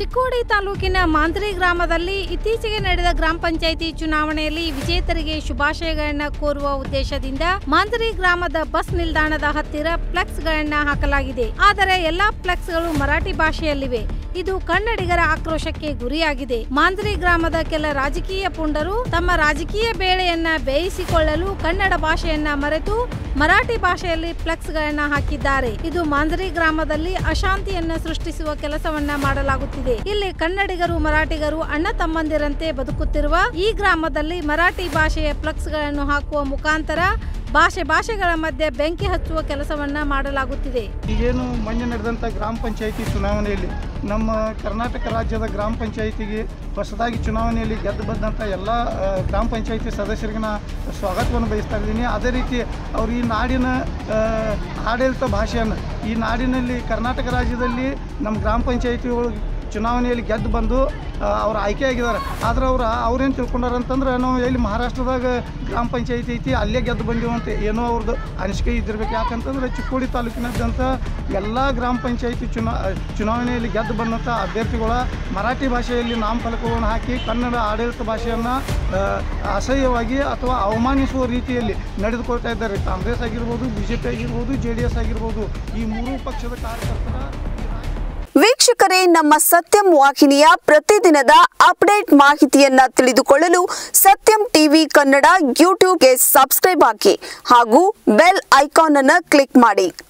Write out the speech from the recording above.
ಚಿಕ್ಕೋಡಿ ತಾಲೂಕಿನ ಮಾಂದ್ರಿ ಗ್ರಾಮದಲ್ಲಿ ಇತ್ತೀಚೆಗೆ ನಡೆದ ಗ್ರಾಮ ಪಂಚಾಯಿತಿ ಚುನಾವಣೆಯಲ್ಲಿ ವಿಜೇತರಿಗೆ ಶುಭಾಶಯಗಳನ್ನ ಕೋರುವ ಉದ್ದೇಶದಿಂದ ಮಾಂದ್ರಿ ಗ್ರಾಮದ ಬಸ್ ನಿಲ್ದಾಣದ ಹತ್ತಿರ ಫ್ಲೆಕ್ಸ್ ಗಳನ್ನ ಹಾಕಲಾಗಿದೆ ಆದರೆ ಎಲ್ಲಾ ಫ್ಲೆಕ್ಸ್ಗಳು ಮರಾಠಿ ಭಾಷೆಯಲ್ಲಿವೆ ಇದು ಕನ್ನಡಿಗರ ಆಕ್ರೋಶಕ್ಕೆ ಗುರಿಯಾಗಿದೆ ಮಾಂದ್ರಿ ಗ್ರಾಮದ ಕೆಲ ರಾಜಕೀಯ ಪುಂಡರು ತಮ್ಮ ರಾಜಕೀಯ ಬೇಳೆಯನ್ನ ಬೇಯಿಸಿಕೊಳ್ಳಲು ಕನ್ನಡ ಭಾಷೆಯನ್ನ ಮರೆತು ಮರಾಠಿ ಭಾಷೆಯಲ್ಲಿ ಫ್ಲೆಕ್ಸ್ ಗಳನ್ನ ಹಾಕಿದ್ದಾರೆ ಇದು ಮಾಂದ್ರಿ ಗ್ರಾಮದಲ್ಲಿ ಅಶಾಂತಿಯನ್ನ ಸೃಷ್ಟಿಸುವ ಕೆಲಸವನ್ನ ಮಾಡಲಾಗುತ್ತಿದೆ ಇಲ್ಲಿ ಕನ್ನಡಿಗರು ಮರಾಠಿಗರು ಅಣ್ಣ ತಮ್ಮಂದಿರಂತೆ ಬದುಕುತ್ತಿರುವ ಈ ಗ್ರಾಮದಲ್ಲಿ ಮರಾಠಿ ಭಾಷೆಯ ಫ್ಲೆಕ್ಸ್ ಗಳನ್ನು ಹಾಕುವ ಮುಖಾಂತರ ಭಾಷೆ ಭಾಷೆಗಳ ಮಧ್ಯೆ ಬೆಂಕಿ ಹಚ್ಚುವ ಕೆಲಸವನ್ನ ಮಾಡಲಾಗುತ್ತಿದೆ ಈಗೇನು ಮೊನ್ನೆ ನಡೆದಂಥ ಗ್ರಾಮ ಪಂಚಾಯಿತಿ ಚುನಾವಣೆಯಲ್ಲಿ ನಮ್ಮ ಕರ್ನಾಟಕ ರಾಜ್ಯದ ಗ್ರಾಮ ಪಂಚಾಯಿತಿಗೆ ಹೊಸದಾಗಿ ಚುನಾವಣೆಯಲ್ಲಿ ಗೆದ್ದು ಬಂದಂಥ ಎಲ್ಲ ಆ, ಗ್ರಾಮ ಪಂಚಾಯಿತಿ ಸದಸ್ಯರಿಗೆ ನಾ ಸ್ವಾಗತವನ್ನು ಬಯಸ್ತಾ ಇದ್ದೀನಿ ಅದೇ ರೀತಿ ಅವರು ಈ ನಾಡಿನ ಆ, ಆಡಳಿತ ಭಾಷೆಯನ್ನು ಈ ನಾಡಿನಲ್ಲಿ ಕರ್ನಾಟಕ ರಾಜ್ಯದಲ್ಲಿ ನಮ್ಮ ಗ್ರಾಮ ಪಂಚಾಯಿತಿ ಒಳಗೆ ಚುನಾವಣೆಯಲ್ಲಿ ಗೆದ್ದು ಬಂದು ಆ, ಅವ್ರು ಆಯ್ಕೆಯಾಗಿದ್ದಾರೆ ಆದ್ರೆ ಅವ್ರು ಅವ್ರೇನು ತಿಳ್ಕೊಂಡಾರ ಅಂತಂದ್ರೆ ನಾವು ಎಲ್ಲಿ ಮಹಾರಾಷ್ಟ್ರದಾಗ ಗ್ರಾಮ ಪಂಚಾಯಿತಿ ಐತಿ ಅಲ್ಲೇ ಗೆದ್ದು ಬಂದೀವಂತೆ ಏನೋ ಅವ್ರದ್ದು ಅನಿಸಿಕೆ ಇದ್ದಿರ್ಬೇಕು ಯಾಕಂತಂದ್ರೆ ಚಿಕ್ಕೋಡಿ ತಾಲೂಕಿನಾದ್ಯಂತ ಎಲ್ಲ ಗ್ರಾಮ ಪಂಚಾಯಿತಿ ಚುನಾ ಚುನಾವಣೆಯಲ್ಲಿ ಗೆದ್ದು ಬಂದಂಥ ಅಭ್ಯರ್ಥಿಗಳ ಮರಾಠಿ ಭಾಷೆಯಲ್ಲಿ ನಾಮಫಲಕಗಳನ್ನು ಹಾಕಿ ಕನ್ನಡ ಆಡಳಿತ ಭಾಷೆಯನ್ನು ಅಸಹ್ಯವಾಗಿ ಅಥವಾ ಅವಮಾನಿಸುವ ರೀತಿಯಲ್ಲಿ ನಡೆದುಕೊಳ್ತಾ ಇದ್ದಾರೆ ಕಾಂಗ್ರೆಸ್ ಆಗಿರ್ಬೋದು ಬಿ ಜೆ ಪಿ ಆಗಿರ್ಬೋದು ಜೆ ಡಿ ಎಸ್ ಆಗಿರ್ಬೋದು ಈ ಮೂರೂ ಪಕ್ಷದ ಕಾರ್ಯಕರ್ತರ ವೀಕ್ಷಕರೇ ನಮ್ಮ ಸತ್ಯಂ ವಾಹಿನಿಯ ಪ್ರತಿದಿನದ ಅಪ್ಡೇಟ್ ಮಾಹಿತಿಯನ್ನ ತಿಳಿದುಕೊಳ್ಳಲು ಸತ್ಯಂ ಟಿವಿ ಕನ್ನಡ ಯೂಟ್ಯೂಬ್ಗೆ ಸಬ್ಸ್ಕ್ರೈಬ್ ಹಾಕಿ ಹಾಗೂ ಬೆಲ್ ಐಕಾನ್ ಅನ್ನು ಕ್ಲಿಕ್ ಮಾಡಿ